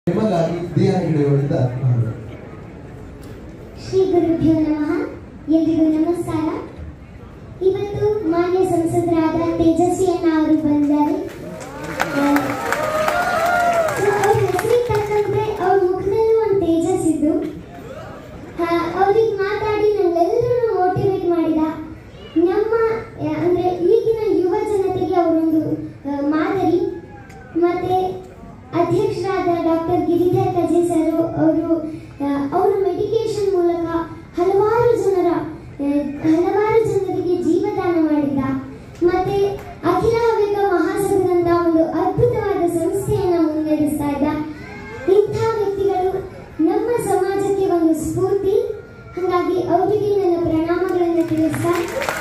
ನಿಮಗಾಗಿ ದೇಹ ಹಿಡಿಯುವುದರಿಂದ ಮಾಡುವೆ ಶ್ರೀ ಗುರುಭ್ಯೋ ನಮಃ ಎಲ್ರಿಗೂ ನಮಸ್ಕಾರ ಇವತ್ತು ಮಾನ್ಯ ಸಂಸದರಾದ ತೇಜಸ್ವಿ ಅಣ್ಣ ಅವರು ಬಂದಿದ್ದಾರೆ ಆ, so ಅವ್ರ ಹೆಸರಿಗೆ ತಕ್ಕಂತೆ ಅವ್ರ ಮುಖದಲ್ಲೂ ಒಂದು ತೇಜಸ್ ಇದ್ದು ಅವ್ರಿಗೆ ಮಾತಾಡಿ ನಮ್ಮೆಲ್ಲರೂ ಮೋಟಿವೇಟ್ ಮಾಡಿದ ನಮ್ಮ ಆ, ಅಂದ್ರೆ ಈಗಿನ ಯುವ ಜನತೆಗೆ ಅವರೊಂದು ಆ, ಮಾದರಿ ಮತ್ತೆ ಅಧ್ಯಕ್ಷರಾದ ಡಾಕ್ಟರ್ ಗಿರಿಧರ್ ಕಜೆ ಸರ್ ಅವರು ಅವರ ಮೆಡಿಕೇಶನ್ ಮೂಲಕ ಹಲವಾರು ಜನರ ಆ, ಹಲವಾರು ಜನರಿಗೆ ಜೀವದಾನ ಮಾಡಿದ ಮತ್ತೆ ಅಖಿಲ ಹವ್ಯಕ ಮಹಾಸಂಘದಂತ ಒಂದು ಅದ್ಭುತವಾದ ಸಂಸ್ಥೆಯನ್ನ ಮುನ್ನಡೆಸ್ತಾ ಇದ್ದ ಇಂಥ ವ್ಯಕ್ತಿಗಳು ನಮ್ಮ ಸಮಾಜಕ್ಕೆ ಒಂದು ಸ್ಫೂರ್ತಿ ಹಾಗಾಗಿ ಅವರಿಗೆ ನನ್ನ ಪ್ರಣಾಮಗಳನ್ನು ತಿಳಿಸ್ತಾ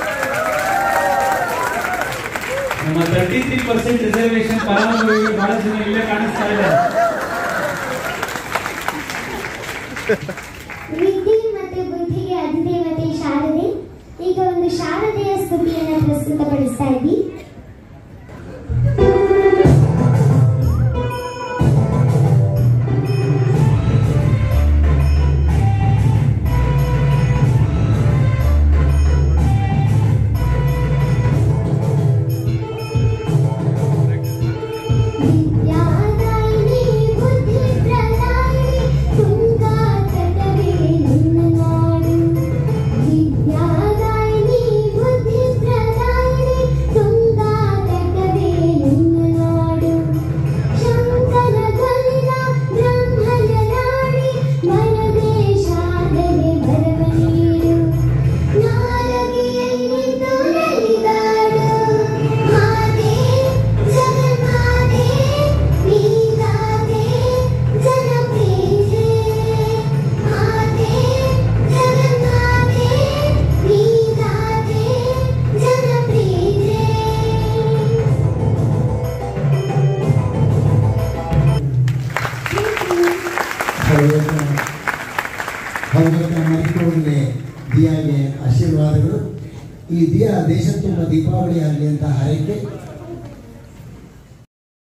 ನಮ್ಮ ತರ್ಟಿ ತ್ರೀ ಪರ್ಸೆಂಟ್ ರಿಸರ್ವೇಶನ್ ಫಲಾನುಭವಿಗಳು ಬಹಳ ಜನ ಇಲ್ಲೇ ಕಾಣಿಸ್ತಾ ಇದೆ ವಿದ್ಯೆ ಮತ್ತೆ ಬುದ್ಧಿಗೆ ಅಧಿದೇವತೆ ಶಾರದೆ ಈಗ ಒಂದು ಶಾರದೆಯ ಸ್ತುತಿಯನ್ನು ಪ್ರಸ್ತುತಪಡಿಸ್ತಾ ಇದ್ವಿ ವಿದ್ಯಾದಾಯಿನಿ ಬುದ್ಧಿಪ್ರದಾಯಿನಿ ತುಂಗಾ ತಟವೇ ನಿನ್ನ ನಾಡು ವಿದ್ಯಾದಾಯಿನಿ ಬುದ್ಧಿಪ್ರದಾಯಿನಿ ತುಂಗಾ ತಟವೇ ನಿನ್ನ ನಾಡು ಶಂಕರ ಗಂಗ ಬ್ರಹ್ಮನ ನಾಡಿ ಮನದೇಶಾದರೆ ಬರವ ನೀಡು ನಾಲಗೆಯಲ್ಲಿ ತೊರೆಲಿದಾಡು ಮಾತೆ ಜಗನ್ಮಾತೆ ನೀಗಾತೆ ಜನಪ್ರಿಯೆ ಮಾತೆ ಜಗನ್ಮಾತೆ ನೀಗಾತೆ ಜನಪ್ರಿಯೆ ಹವ್ಯಕ ಮರಿಕೋಡ್ಲೆ ದಿಯಾಗೆ ಆಶೀರ್ವಾದಗಳು ಈ ದಿಯಾ ದೇಶ ತುಂಬ ದೀಪಾವಳಿ ಆಗಲಿ ಅಂತ ಹಾರೈಕೆ